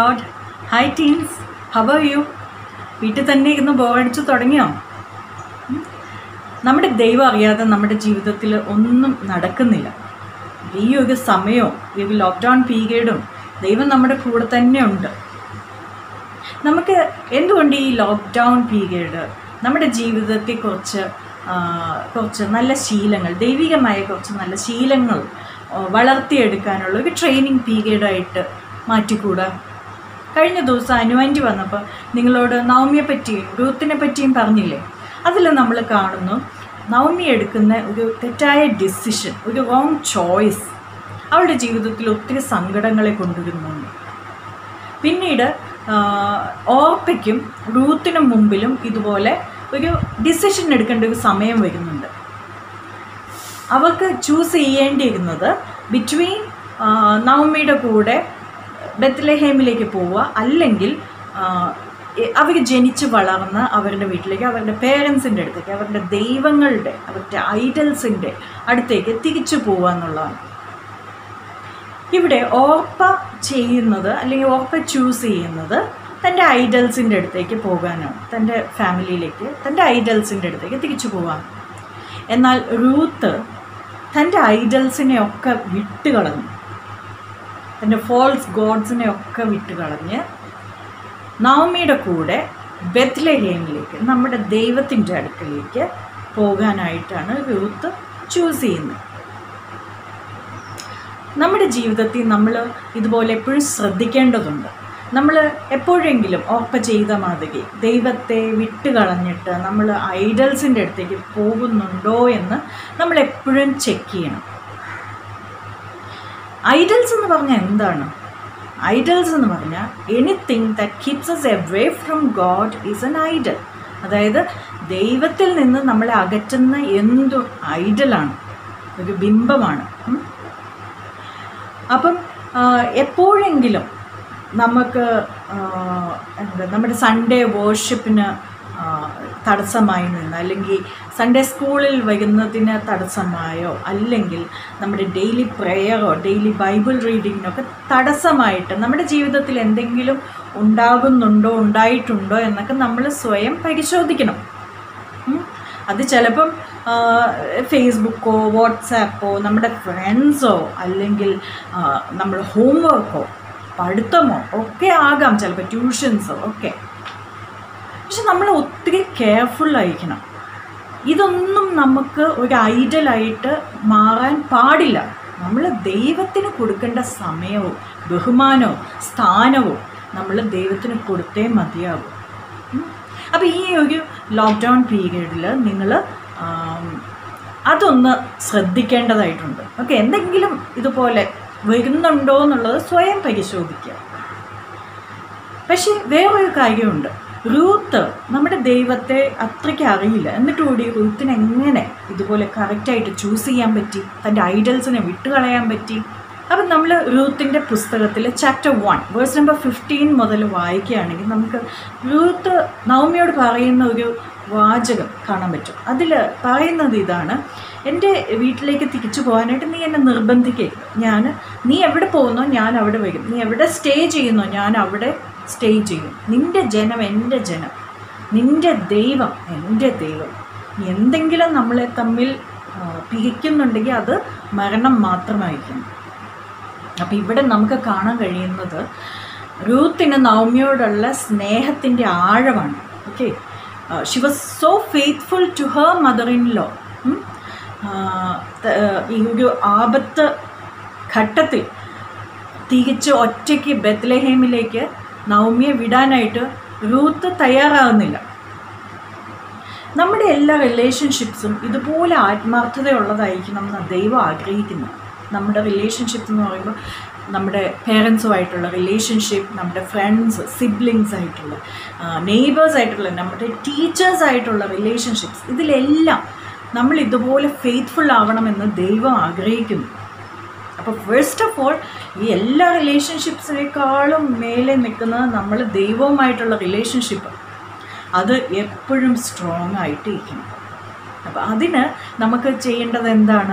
Load hi teens how are you വീട്ടിൽ തന്നെ ഇരുന്ന് ബോറടിച്ച് തുടങ്ങിയോ ഉം? നമ്മുടെ ദൈവം അറിയാതെ നമ്മുടെ ജീവിതത്തിൽ ഒന്നും നടക്കുന്നില്ല ഈ ഒരു സമയവും ഈ ലോക്ക്ഡൗൺ പീരീഡും ദൈവം നമ്മുടെ കൂടെ തന്നെ ഉണ്ട് നമുക്ക് എന്തുകൊണ്ട് ഈ ലോക്ക്ഡൗൺ പീരീഡ് നമ്മുടെ ജീവിതത്തെ കുറച്ച് ആ, കുറച്ച് നല്ല ശീലങ്ങൾ ദൈവികമായ കുറച്ച് നല്ല ശീലങ്ങൾ ആ, വളർത്തിയെടുക്കാനുള്ള ഒരു ട്രെയിനിങ് പീരീഡായിട്ട് മാറ്റിക്കൂടാ കഴിഞ്ഞ ദിവസം അനുവാൻറ്റി വന്നപ്പോൾ നിങ്ങളോട് നവമിയെ പറ്റിയും റൂത്തിനെ പറ്റിയും പറഞ്ഞില്ലേ അതിൽ നമ്മൾ കാണുന്നു നവമി എടുക്കുന്ന ഒരു തെറ്റായ ഡിസിഷൻ ഒരു റോങ് ചോയ്സ് അവളുടെ ജീവിതത്തിൽ ഒത്തിരി സങ്കടങ്ങളെ കൊണ്ടുവരുന്നുണ്ട് പിന്നീട് ആ, ഓർപ്പയ്ക്കും റൂത്തിനും മുമ്പിലും ഇതുപോലെ ഒരു ഡിസിഷൻ എടുക്കേണ്ട ഒരു സമയം വരുന്നുണ്ട് അവർക്ക് ചൂസ് ചെയ്യേണ്ടിയിരുന്നത് ബിറ്റ്വീൻ നവമിയുടെ കൂടെ ബത്ലഹേമിലേക്ക് പോവുക അല്ലെങ്കിൽ അവർ ജനിച്ച് വളർന്ന അവരുടെ വീട്ടിലേക്ക് അവരുടെ പേരൻസിൻ്റെ അടുത്തേക്ക് അവരുടെ ദൈവങ്ങളുടെ അവരുടെ ഐഡൽസിൻ്റെ അടുത്തേക്ക് തിരിച്ചു പോവുക എന്നുള്ളതാണ് ഇവിടെ ഓർപ്പ ചെയ്യുന്നത് അല്ലെങ്കിൽ ഓർപ്പ ചൂസ് ചെയ്യുന്നത് തൻ്റെ ഐഡൽസിൻ്റെ അടുത്തേക്ക് പോകാനാണ് തൻ്റെ ഫാമിലിയിലേക്ക് തൻ്റെ ഐഡൽസിൻ്റെ അടുത്തേക്ക് തിരിച്ചു പോകാൻ എന്നാൽ റൂത്ത് തൻ്റെ ഐഡൽസിനെ ഒക്കെ വിട്ടുകളഞ്ഞു തൻ്റെ ഫോൾസ് ഗോഡ്സിനെ ഒക്കെ വിട്ടുകളഞ്ഞ് നവമിയുടെ കൂടെ ബെത്ലഹേമിലേക്ക് നമ്മുടെ ദൈവത്തിൻ്റെ അടുക്കലേക്ക് പോകാനായിട്ടാണ് റൂത്ത് ചൂസ് ചെയ്യുന്നത് നമ്മുടെ ജീവിതത്തിൽ നമ്മൾ ഇതുപോലെ എപ്പോഴും ശ്രദ്ധിക്കേണ്ടതുണ്ട് നമ്മൾ എപ്പോഴെങ്കിലും ഓപ്പ ചെയ്ത മാതിരി ദൈവത്തെ വിട്ടുകളഞ്ഞിട്ട് നമ്മൾ ഐഡൽസിൻ്റെ അടുത്തേക്ക് പോകുന്നുണ്ടോ എന്ന് നമ്മൾ എപ്പോഴും ചെക്ക് ചെയ്യണം ഐഡൽസ് എന്ന് പറഞ്ഞാൽ എന്താണ് ഐഡൽസ് എന്ന് പറഞ്ഞാൽ anything that keeps us away from God is an idol അതായത് ദൈവത്തിൽ നിന്ന് നമ്മളെ അകറ്റുന്ന എന്തു ഐഡലാണ് ഒരു ബിംബമാണ് ഉം. അപ്പം ആ, എപ്പോഴെങ്കിലും നമുക്ക് ആ, എന്താ നമ്മുടെ സൺഡേ വേർഷിപ്പിന് തടസ്സമായി നിന്ന് അല്ലെങ്കിൽ സൺഡേ സ്കൂളിൽ വരുന്നതിന് തടസ്സമായോ അല്ലെങ്കിൽ നമ്മുടെ ഡെയിലി പ്രെയറോ ഡെയിലി ബൈബിൾ റീഡിങ്ങിനൊക്കെ തടസ്സമായിട്ട് നമ്മുടെ ജീവിതത്തിൽ എന്തെങ്കിലും ഉണ്ടാകുന്നുണ്ടോ ഉണ്ടായിട്ടുണ്ടോ എന്നൊക്കെ നമ്മൾ സ്വയം പരിശോധിക്കണം ഉം. അത് ചിലപ്പം ആ, ഫേസ്ബുക്കോ വാട്സാപ്പോ നമ്മുടെ ഫ്രണ്ട്സോ അല്ലെങ്കിൽ ആ, നമ്മുടെ ഹോംവർക്കോ പഠിത്തമോ ഒക്കെ ആകാം ചിലപ്പോൾ ട്യൂഷൻസോ ഒക്കെ പക്ഷെ നമ്മൾ ഒത്തിരി കെയർഫുള്ളായിരിക്കണം ഇതൊന്നും നമുക്ക് ഒരു ഐഡലായിട്ട് മാറാൻ പാടില്ല നമ്മൾ ദൈവത്തിന് കൊടുക്കേണ്ട സമയവും ബഹുമാനവും സ്ഥാനവും നമ്മൾ ദൈവത്തിന് കൊടുത്തേ മതിയാകും അപ്പോൾ ഈ ഒരു ലോക്ക്ഡൗൺ പീരീഡിൽ നിങ്ങൾ അതൊന്ന് ശ്രദ്ധിക്കേണ്ടതായിട്ടുണ്ട് ഓക്കെ എന്തെങ്കിലും ഇതുപോലെ വരുന്നുണ്ടോ എന്നുള്ളത് സ്വയം പരിശോധിക്കുക പക്ഷേ വേറൊരു കാര്യമുണ്ട് റൂത്ത് നമ്മുടെ ദൈവത്തെ അത്രയ്ക്ക് അറിയില്ല എന്നിട്ട് കൂടി റൂത്തിന് എങ്ങനെ ഇതുപോലെ കറക്റ്റായിട്ട് ചൂസ് ചെയ്യാൻ പറ്റി തൻ്റെ ഐഡൽസിനെ വിട്ടുകളയാൻ പറ്റി അപ്പം നമ്മൾ റൂത്തിൻ്റെ പുസ്തകത്തിൽ chapter one verse number fifteen മുതൽ വായിക്കുകയാണെങ്കിൽ നമുക്ക് റൂത്ത് നവമിയോട് പറയുന്ന ഒരു വാചകം കാണാൻ പറ്റും അതിൽ പറയുന്നത് ഇതാണ് എൻ്റെ വീട്ടിലേക്ക് തിരിച്ചു പോകാനായിട്ട് നീ എന്നെ നിർബന്ധിക്കരുത് ഞാൻ നീ എവിടെ പോകുന്നോ ഞാൻ അവിടെ വരും നീ എവിടെ സ്റ്റേ ചെയ്യുന്നോ ഞാൻ അവിടെ സ്റ്റേ ചെയ്യും നിൻ്റെ ജനം എൻ്റെ ജനം നിൻ്റെ ദൈവം എൻ്റെ ദൈവം നീ എന്തെങ്കിലും നമ്മളെ തമ്മിൽ ആ, പിരിക്കുന്നുണ്ടെങ്കിൽ അത് മരണം മാത്രമായിരിക്കും അപ്പം ഇവിടെ നമുക്ക് കാണാൻ കഴിയുന്നത് റൂത്തിന് നവമിയോടുള്ള സ്നേഹത്തിൻ്റെ ആഴമാണ് okay she was so faithful to her mother in law ഈ ഒരു ആപത്ത് ഘട്ടത്തിൽ തിരിച്ച് ഒറ്റയ്ക്ക് ബത്ലഹേമിലേക്ക് നവമിയെ വിടാനായിട്ട് റൂത്ത് തയ്യാറാകുന്നില്ല നമ്മുടെ എല്ലാ റിലേഷൻഷിപ്സും ഇതുപോലെ ആത്മാർത്ഥതയുള്ളതായിരിക്കണം എന്ന് ദൈവം ആഗ്രഹിക്കുന്നു നമ്മുടെ റിലേഷൻഷിപ്പ് എന്ന് പറയുമ്പോൾ നമ്മുടെ പേരൻസുമായിട്ടുള്ള റിലേഷൻഷിപ്പ് നമ്മുടെ ഫ്രണ്ട്സ് സിബ്ലിങ്സ് ആയിട്ടുള്ള നെയ്ബേഴ്സ് ആയിട്ടുള്ള നമ്മുടെ ടീച്ചേഴ്സ് ആയിട്ടുള്ള റിലേഷൻഷിപ്സ് ഇതിലെല്ലാം നമ്മൾ ഇതുപോലെ ഫെയ്ത്ത്ഫുൾ ആവണമെന്ന് ദൈവം ആഗ്രഹിക്കുന്നു അപ്പോൾ ഫസ്റ്റ് ഓഫ് ഓൾ ഈ എല്ലാ റിലേഷൻഷിപ്സിനേക്കാളും മേലെ നിൽക്കുന്നത് നമ്മൾ ദൈവവുമായിട്ടുള്ള റിലേഷൻഷിപ്പ് അത് എപ്പോഴും സ്ട്രോങ് ആയിട്ട് ഇരിക്കണം അപ്പോൾ അതിന് നമുക്ക് ചെയ്യേണ്ടത് എന്താണ്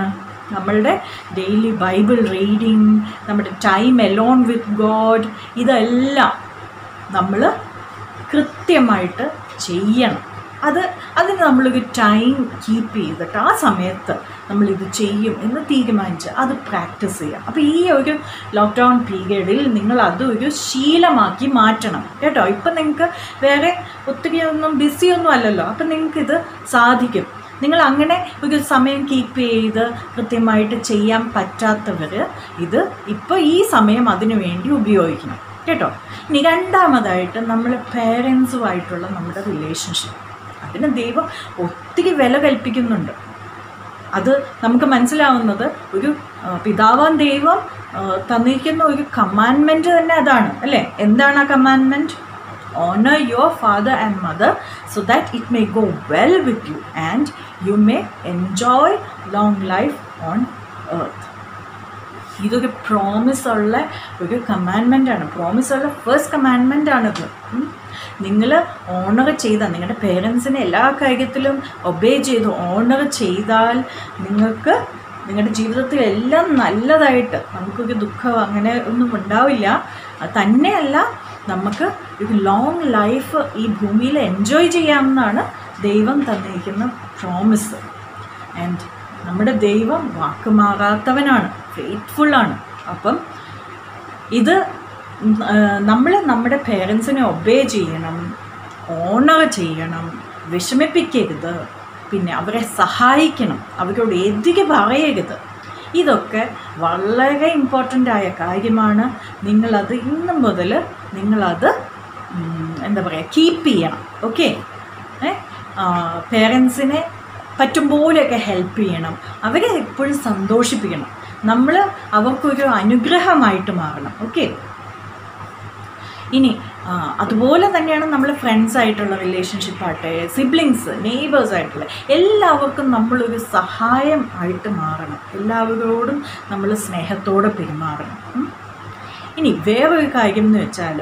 നമ്മളുടെ ഡെയിലി ബൈബിൾ റീഡിങ് നമ്മുടെ ടൈം എലോൺ വിത്ത് ഗോഡ് ഇതെല്ലാം നമ്മൾ കൃത്യമായിട്ട് ചെയ്യണം അത് അതിന് നമ്മളൊരു ടൈം കീപ്പ് ചെയ്തിട്ട് ആ സമയത്ത് നമ്മളിത് ചെയ്യും എന്ന് തീരുമാനിച്ച് അത് പ്രാക്ടീസ് ചെയ്യാം അപ്പോൾ ഈ ഒരു ലോക്ക്ഡൗൺ പീരീഡിൽ നിങ്ങൾ അത് ഒരു ശീലമാക്കി മാറ്റണം കേട്ടോ ഇപ്പം നിങ്ങൾക്ക് വേറെ ഒത്തിരി ഒന്നും ബിസിയൊന്നും അല്ലല്ലോ അപ്പം നിങ്ങൾക്കിത് സാധിക്കും നിങ്ങൾ അങ്ങനെ ഒരു സമയം കീപ്പ് ചെയ്ത് കൃത്യമായിട്ട് ചെയ്യാൻ പറ്റാത്തവർ ഇത് ഇപ്പോൾ ഈ സമയം അതിനു വേണ്ടി ഉപയോഗിക്കണം കേട്ടോ ഇനി രണ്ടാമതായിട്ട് നമ്മൾ പേരൻസുമായിട്ടുള്ള നമ്മുടെ റിലേഷൻഷിപ്പ് അതിന് ദൈവം ഒത്തിരി വില കൽപ്പിക്കുന്നുണ്ട് അത് നമുക്ക് മനസ്സിലാവുന്നത് ഒരു ആ, പിതാവാൻ ദൈവം ആ, തന്നിരിക്കുന്ന ഒരു കമാൻമെൻറ്റ് തന്നെ അതാണ് അല്ലേ എന്താണ് ആ commandment honour your father and mother so that it may go well with you and you may enjoy long life on earth ഇതൊരു പ്രോമിസ് ഉള്ള ഒരു കമാൻമെൻ്റ് ആണ് പ്രോമിസ് ഉള്ള ഫസ്റ്റ് കമാൻമെൻ്റ് ആണിത് നിങ്ങൾ ഓണർ ചെയ്താൽ നിങ്ങളുടെ പേരൻസിനെ എല്ലാ കാര്യത്തിലും ഒബേ ചെയ്ത് ഓണർ ചെയ്താൽ നിങ്ങൾക്ക് നിങ്ങളുടെ ജീവിതത്തിൽ എല്ലാം നല്ലതായിട്ട് നമുക്കൊരു ദുഃഖം അങ്ങനെ ഒന്നും ഉണ്ടാവില്ല അത് തന്നെയല്ല നമുക്ക് ഒരു ലോങ് ലൈഫ് ഈ ഭൂമിയിൽ എൻജോയ് ചെയ്യാമെന്നാണ് ദൈവം തന്നിരിക്കുന്ന പ്രോമിസ് ആൻഡ് നമ്മുടെ ദൈവം വാക്കുമാറാത്തവനാണ് ഫെയ്ത്ത്ഫുള്ളാണ് അപ്പം ഇത് നമ്മൾ നമ്മുടെ പേരൻസിനെ ഒബേ ചെയ്യണം ഓണർ ചെയ്യണം വിഷമിപ്പിക്കരുത് പിന്നെ അവരെ സഹായിക്കണം അവരോട് എതിര് പറയരുത് ഇതൊക്കെ വളരെ ഇമ്പോർട്ടൻ്റ് ആയ കാര്യമാണ് നിങ്ങളത് ഇന്നു മുതൽ നിങ്ങളത് ഉം, എന്താ പറയുക കീപ്പ് ചെയ്യണം ഓക്കെ ഏ പേരൻസിനെ പറ്റും പോലെയൊക്കെ ഹെൽപ്പ് ചെയ്യണം അവരെ എപ്പോഴും സന്തോഷിപ്പിക്കണം നമ്മൾ അവർക്കൊരു അനുഗ്രഹമായിട്ട് മാറണം ഓക്കെ ഇനി ആ, അതുപോലെ തന്നെയാണ് നമ്മൾ ഫ്രണ്ട്സ് ആയിട്ടുള്ള റിലേഷൻഷിപ്പ് ആട്ടെ സിബ്ലിങ്സ് നെയ്ബേഴ്സ് ആയിട്ടുള്ള എല്ലാവർക്കും നമ്മളൊരു സഹായം ആയിട്ട് മാറണം എല്ലാവരോടും നമ്മൾ സ്നേഹത്തോടെ പെരുമാറണം ഉം. ഇനി വേറൊരു കാര്യം എന്ന് വെച്ചാൽ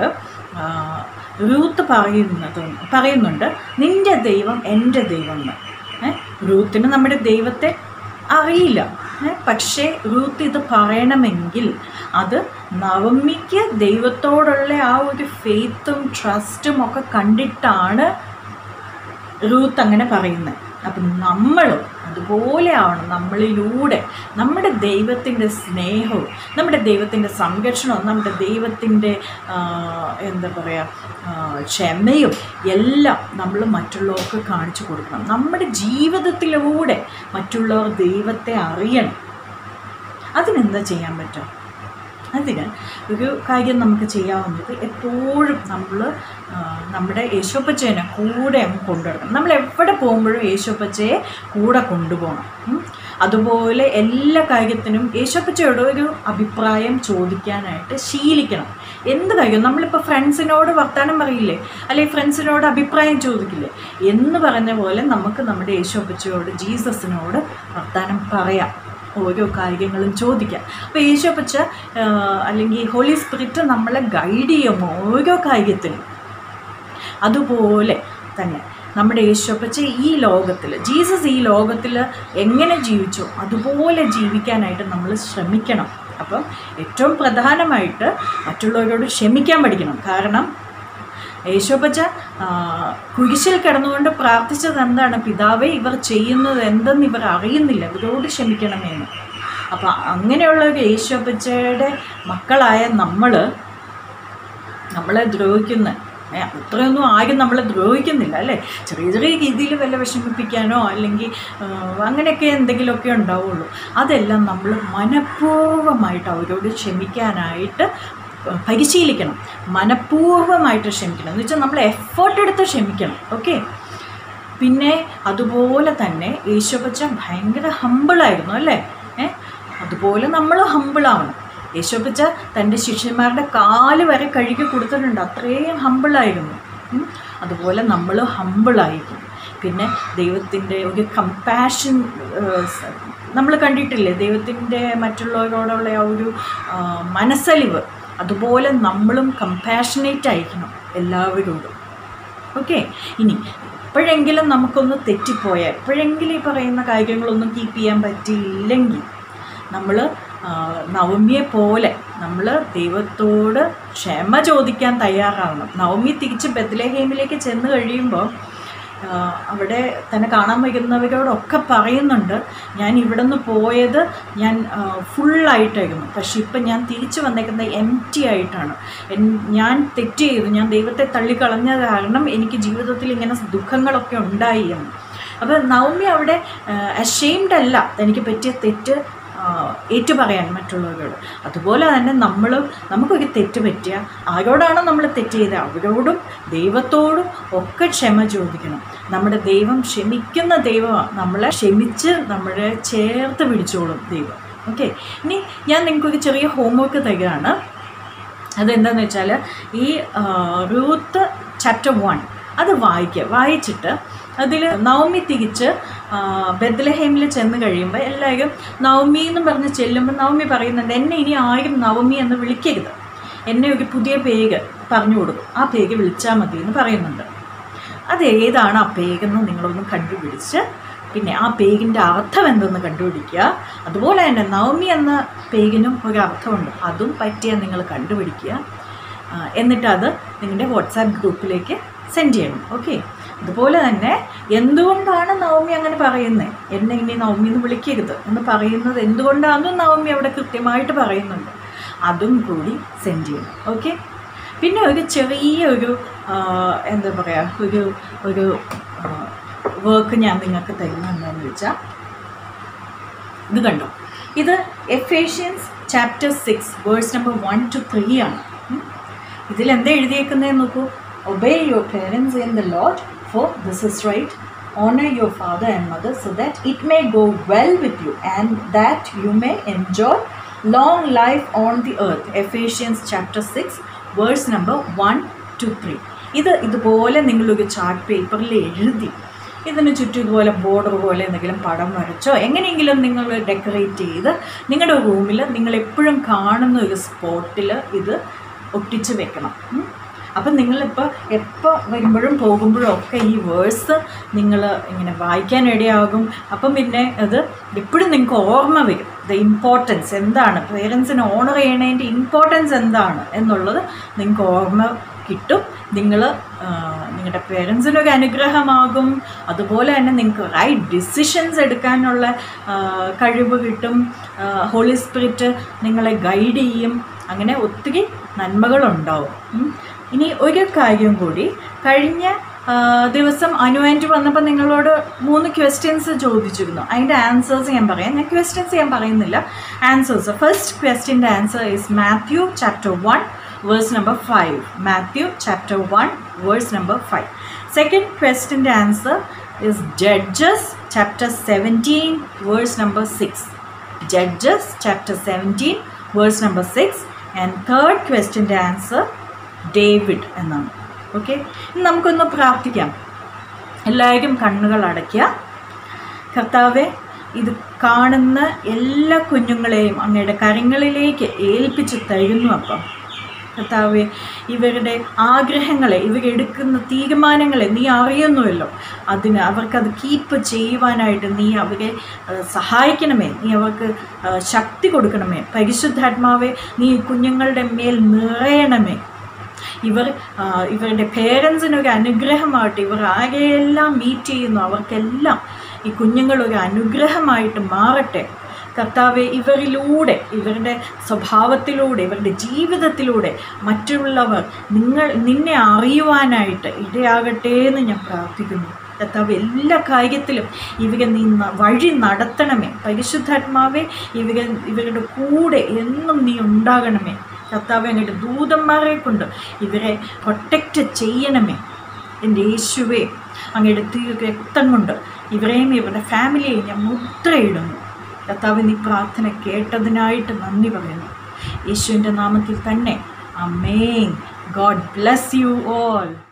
റൂത്ത് പറയുന്നത് പറയുന്നുണ്ട് നിൻ്റെ ദൈവം എൻ്റെ ദൈവം എന്ന് ഏ? റൂത്തിന് നമ്മുടെ ദൈവത്തെ അറിയില്ല ഏ? പക്ഷേ റൂത്ത് ഇത് പറയണമെങ്കിൽ അത് നവമിക്ക് ദൈവത്തോടുള്ള ആ ഒരു ഫെയ്ത്തും ട്രസ്റ്റും ഒക്കെ കണ്ടിട്ടാണ് റൂത്ത് അങ്ങനെ പറയുന്നത് അപ്പം നമ്മളും അതുപോലെ ആവണം നമ്മളിലൂടെ നമ്മുടെ ദൈവത്തിൻ്റെ സ്നേഹവും നമ്മുടെ ദൈവത്തിൻ്റെ സംരക്ഷണവും നമ്മുടെ ദൈവത്തിൻ്റെ ആ, എന്താ പറയുക ആ, ക്ഷമയും എല്ലാം നമ്മൾ മറ്റുള്ളവർക്ക് കാണിച്ചു കൊടുക്കണം നമ്മുടെ ജീവിതത്തിലൂടെ മറ്റുള്ളവർ ദൈവത്തെ അറിയണം അതിനെന്താ ചെയ്യാൻ പറ്റും അതിന് ഒരു കാര്യം നമുക്ക് ചെയ്യാവുന്നത് എപ്പോഴും നമ്മൾ നമ്മുടെ യേശോപ്പച്ചേനെ കൂടെ അങ്ങ് കൊണ്ടുവരണം നമ്മൾ എവിടെ പോകുമ്പോഴും യേശോപ്പച്ചയെ കൂടെ കൊണ്ടുപോകണം ഉം. അതുപോലെ എല്ലാ കാര്യത്തിനും യേശോപ്പച്ചയോട് ഒരു അഭിപ്രായം ചോദിക്കാനായിട്ട് ശീലിക്കണം എന്ത് കാര്യം നമ്മളിപ്പോൾ ഫ്രണ്ട്സിനോട് വർത്തമാനം പറയില്ലേ അല്ലെങ്കിൽ ഫ്രണ്ട്സിനോട് അഭിപ്രായം ചോദിക്കില്ലേ എന്ന് പറഞ്ഞ പോലെ നമുക്ക് നമ്മുടെ യേശോപ്പച്ചയോട് ജീസസിനോട് വർത്തമാനം പറയാം ഓരോ കാര്യങ്ങളും ചോദിക്കാം അപ്പോൾ യേശോപ്പച്ച അല്ലെങ്കിൽ ഹോളി സ്പിരിറ്റ് നമ്മളെ ഗൈഡ് ചെയ്യും ഓരോ കാര്യത്തിനും അതുപോലെ തന്നെ നമ്മുടെ യേശോപ്പച്ച ഈ ലോകത്തിൽ ജീസസ് ഈ ലോകത്തിൽ എങ്ങനെ ജീവിച്ചോ അതുപോലെ ജീവിക്കാനായിട്ട് നമ്മൾ ശ്രമിക്കണം അപ്പം ഏറ്റവും പ്രധാനമായിട്ട് മറ്റുള്ളവരോട് ക്ഷമിക്കാൻ പഠിക്കണം കാരണം യേശോപ്പച്ച ആ, കുരിശിൽ കിടന്നുകൊണ്ട് പ്രാർത്ഥിച്ചത് എന്താണ് പിതാവേ ഇവർ ചെയ്യുന്നത് എന്തെന്ന് ഇവർ അറിയുന്നില്ല ഇവരോട് ക്ഷമിക്കണമെന്ന് അപ്പം അങ്ങനെയുള്ള ഒരു യേശോപ്പച്ചയുടെ മക്കളായ നമ്മൾ നമ്മളെ ദ്രോഹിക്കുന്ന ഏ, അത്രയൊന്നും ആരും നമ്മളെ ദ്രോഹിക്കുന്നില്ല അല്ലേ ചെറിയ ചെറിയ രീതിയിൽ വല്ല വിഷമിപ്പിക്കാനോ അല്ലെങ്കിൽ ആ, അങ്ങനെയൊക്കെ എന്തെങ്കിലുമൊക്കെ ഉണ്ടാവുള്ളൂ അതെല്ലാം നമ്മൾ മനഃപൂർവ്വമായിട്ട് അവരോട് ക്ഷമിക്കാനായിട്ട് പരിശീലിക്കണം മനഃപൂർവ്വമായിട്ട് ക്ഷമിക്കണം എന്ന് വെച്ചാൽ നമ്മൾ എഫേർട്ട് എടുത്ത് ക്ഷമിക്കണം ഓക്കെ പിന്നെ അതുപോലെ തന്നെ യേശോപ്പച്ച ഭയങ്കര ഹമ്പിളായിരുന്നു അല്ലേ ഏ അതുപോലെ നമ്മൾ ഹമ്പിളാവണം യേശോപ്പച്ച തൻ്റെ ശിഷ്യന്മാരുടെ കാല് വരെ കഴുകി കൊടുത്തിട്ടുണ്ട് അത്രയും ഹമ്പിളായിരുന്നു ഉം. അതുപോലെ നമ്മൾ ഹമ്പിളായിരിക്കും പിന്നെ ദൈവത്തിൻ്റെ ഒരു കമ്പാഷൻ നമ്മൾ കണ്ടിട്ടില്ലേ ദൈവത്തിൻ്റെ മറ്റുള്ളവരോടുള്ള ആ ഒരു ആ, മനസ്സലിവ് അതുപോലെ നമ്മളും കമ്പാഷനേറ്റ് ആയിരിക്കണം എല്ലാവരോടും ഓക്കെ ഇനി എപ്പോഴെങ്കിലും നമുക്കൊന്ന് തെറ്റിപ്പോയാൽ എപ്പോഴെങ്കിലും ഈ പറയുന്ന കാര്യങ്ങളൊന്നും കീപ്പ് ചെയ്യാൻ പറ്റിയില്ലെങ്കിൽ നമ്മൾ നവമിയെ പോലെ നമ്മൾ ദൈവത്തോട് ക്ഷമ ചോദിക്കാൻ തയ്യാറാവണം നവമി തിരിച്ച് ബദ്ലഹേമിലേക്ക് ചെന്ന് കഴിയുമ്പോൾ ആ, അവിടെ തന്നെ കാണാൻ വരുന്നവരോടൊക്കെ പറയുന്നുണ്ട് ഞാൻ ഇവിടെ നിന്ന് പോയത് ഞാൻ ഫുള്ളായിട്ടായിരുന്നു പക്ഷെ ഇപ്പം ഞാൻ തിരിച്ചു വന്നേക്കുന്നത് എം ടി ആയിട്ടാണ് എൻ- ഞാൻ തെറ്റ് ചെയ്തു ഞാൻ ദൈവത്തെ തള്ളിക്കളഞ്ഞ കാരണം എനിക്ക് ജീവിതത്തിൽ ഇങ്ങനെ ദുഃഖങ്ങളൊക്കെ ഉണ്ടായി എന്ന് അപ്പോൾ നവമി അവിടെ അഷെയിംഡ് അല്ല എനിക്ക് പറ്റിയ തെറ്റ് ആ, ഏറ്റുപറയാൻ മറ്റുള്ളവരോട് അതുപോലെ തന്നെ നമ്മൾ നമുക്കൊരു തെറ്റ് പറ്റിയ ആരോടാണോ നമ്മൾ തെറ്റ് ചെയ്തത് അവരോടും ദൈവത്തോടും ഒക്കെ ക്ഷമ ചോദിക്കണം നമ്മുടെ ദൈവം ക്ഷമിക്കുന്ന ദൈവമാണ് നമ്മളെ ക്ഷമിച്ച് നമ്മളെ ചേർത്ത് പിടിച്ചോളും ദൈവം ഓക്കെ ഇനി ഞാൻ നിങ്ങൾക്കൊരു ചെറിയ ഹോംവർക്ക് തരികയാണ് അതെന്താണെന്ന് വെച്ചാൽ ഈ ആ, റൂത്ത് ചാപ്റ്റർ വൺ അത് വായിക്കുക വായിച്ചിട്ട് അതിൽ നവമി തിരിച്ച് ആ, ബethlehem-ൽ ചെന്ന് കഴിയുമ്പോൾ എല്ലാവരും നവമി എന്ന് പറഞ്ഞ് ചെല്ലുമ്പോൾ നവമി പറയുന്നുണ്ട് എന്നെ ഇനി ആരും നവമി എന്ന് വിളിക്കരുത് എന്നെ ഒരു പുതിയ പേര് പറഞ്ഞു കൊടുക്കും ആ പേര് വിളിച്ചാൽ മതി എന്ന് പറയുന്നുണ്ട് അത് ഏതാണ് ആ പേരെന്ന് നിങ്ങളൊന്ന് കണ്ടുപിടിച്ച് പിന്നെ ആ പേരിൻ്റെ അർത്ഥം എന്തെന്ന് കണ്ടുപിടിക്കുക അതുപോലെ തന്നെ നവമി എന്ന പേരിനും ഒരു അർത്ഥമുണ്ട് അതും പറ്റിയാൽ നിങ്ങൾ കണ്ടുപിടിക്കുക ആ, എന്നിട്ട് അത് നിങ്ങളുടെ വാട്സാപ്പ് ഗ്രൂപ്പിലേക്ക് സെൻഡ് ചെയ്യണം ഓക്കെ അതുപോലെ തന്നെ എന്തുകൊണ്ടാണ് നവമി അങ്ങനെ പറയുന്നത് എന്നെ ഇനി നവമി എന്ന് വിളിക്കരുത് എന്ന് പറയുന്നത് എന്തുകൊണ്ടാണെന്നും നവമി അവിടെ കൃത്യമായിട്ട് പറയുന്നുണ്ട് അതും കൂടി സെൻഡ് ചെയ്യണം ഓക്കെ പിന്നെ ഒരു ചെറിയ ഒരു ആ, എന്താ പറയുക ഒരു ഒരു വർക്ക് ഞാൻ നിങ്ങൾക്ക് തരുന്നത് എന്താണെന്ന് വെച്ചാൽ ഇത് കണ്ടോ ഇത് Ephesians chapter six verse number one two three ആണ് ഉം. ഇതിലെന്താ എഴുതിയേക്കുന്നതെന്ന് നോക്കൂ obey your parents in the Lord for this is right honour your father and mother so that it may go well with you and that you may enjoy long life on the earth Ephesians chapter six verse number one two three ഇത് ഇതുപോലെ നിങ്ങളൊരു chart പേപ്പറിൽ എഴുതി ഇതിന് ചുറ്റും ഇതുപോലെ border പോലെ എന്തെങ്കിലും പടം വരച്ചോ എങ്ങനെയെങ്കിലും നിങ്ങൾ ഡെക്കറേറ്റ് ചെയ്ത് നിങ്ങളുടെ റൂമിൽ നിങ്ങൾ എപ്പോഴും കാണുന്ന ഒരു സ്പോട്ടിൽ ഇത് ഒട്ടിച്ച് വെക്കണം ഉം. അപ്പം നിങ്ങളിപ്പോൾ എപ്പോൾ വരുമ്പോഴും പോകുമ്പോഴും ഒക്കെ ഈ വേഴ്സ് നിങ്ങൾ ഇങ്ങനെ വായിക്കാൻ ഇടയാകും അപ്പം പിന്നെ അത് എപ്പോഴും നിങ്ങൾക്ക് ഓർമ്മ വരും ദ ഇമ്പോർട്ടൻസ് എന്താണ് പേരൻസിനെ ഓണർ ചെയ്യണതിൻ്റെ ഇമ്പോർട്ടൻസ് എന്താണ് എന്നുള്ളത് നിങ്ങൾക്ക് ഓർമ്മ കിട്ടും നിങ്ങൾ നിങ്ങളുടെ പേരൻസിനൊരു അനുഗ്രഹമാകും അതുപോലെ തന്നെ നിങ്ങൾക്ക് റൈറ്റ് ഡിസിഷൻസ് എടുക്കാനുള്ള ആ, കഴിവ് കിട്ടും ഹോളി സ്പിരിറ്റ് നിങ്ങളെ ഗൈഡ് ചെയ്യും അങ്ങനെ ഒത്തിരി നന്മകളുണ്ടാവും ഉം. ഇനി ഒരു കാര്യം കൂടി കഴിഞ്ഞ ആ, ദിവസം അനുവാൻറ്റ് വന്നപ്പോൾ നിങ്ങളോട് മൂന്ന് ക്വസ്റ്റ്യൻസ് ചോദിച്ചിരുന്നു അതിൻ്റെ ആൻസേഴ്സ് ഞാൻ പറയാം ഞാൻ ക്വസ്റ്റ്യൻസ് ഞാൻ പറയുന്നില്ല ആൻസേഴ്സ് ഫസ്റ്റ് ക്വസ്റ്റ്യൻ്റെ answer is Matthew chapter one verse number five Matthew chapter one verse number five second ക്വസ്റ്റ്യൻ്റെ answer is Judges chapter seventeen verse number six Judges chapter seventeen verse number six and third ക്വസ്റ്റ്യൻ്റെ answer David എന്നാണ് okay നമുക്കൊന്ന് പ്രാർത്ഥിക്കാം എല്ലാവരും കണ്ണുകൾ അടയ്ക്കുക കർത്താവെ ഇത് കാണുന്ന എല്ലാ കുഞ്ഞുങ്ങളെയും അങ്ങയുടെ കരങ്ങളിലേക്ക് ഏൽപ്പിച്ച് തരുന്നു അപ്പം കർത്താവെ ഇവരുടെ ആഗ്രഹങ്ങളെ ഇവരെടുക്കുന്ന തീരുമാനങ്ങളെ നീ അറിയുന്നുവല്ലോ അതിന് അവർക്കത് കീപ്പ് ചെയ്യുവാനായിട്ട് നീ അവരെ ആ, സഹായിക്കണമേ നീ അവർക്ക് ആ, ശക്തി കൊടുക്കണമേ പരിശുദ്ധാത്മാവെ നീ കുഞ്ഞുങ്ങളുടെ മേൽ നിറയണമേ ഇവർ ആ, ഇവരുടെ പേരൻസിനൊരു അനുഗ്രഹമായിട്ട് ഇവർ ആരെയെല്ലാം മീറ്റ് ചെയ്യുന്നു അവർക്കെല്ലാം ഈ കുഞ്ഞുങ്ങൾ ഒരു അനുഗ്രഹമായിട്ട് മാറട്ടെ കർത്താവെ ഇവരിലൂടെ ഇവരുടെ സ്വഭാവത്തിലൂടെ ഇവരുടെ ജീവിതത്തിലൂടെ മറ്റുള്ളവർ നിങ്ങൾ നിന്നെ അറിയുവാനായിട്ട് ഇടയാകട്ടെ എന്ന് ഞാൻ പ്രാർത്ഥിക്കുന്നു കർത്താവ് എല്ലാ കാര്യത്തിലും ഇവരെ നീ ന- വഴി നടത്തണമേ പരിശുദ്ധാത്മാവെ ഇവരെ ഇവരുടെ കൂടെ എന്നും നീ ഉണ്ടാകണമേ കർത്താവ് അങ്ങയുടെ ദൂതന്മാരെ കൊണ്ട് ഇവരെ പ്രൊട്ടക്റ്റ് ചെയ്യണമേ എൻ്റെ യേശുവേ അങ്ങയുടെ തീ രക്തം കൊണ്ട് ഇവരെയും ഇവരുടെ ഫാമിലിയെയും ഞാൻ മുദ്രയിടുന്നു കർത്താവ് നീ പ്രാർത്ഥന കേട്ടതിനായിട്ട് നന്ദി പറയുന്നു യേശുവിൻ്റെ നാമത്തിൽ തന്നെ amen God bless you all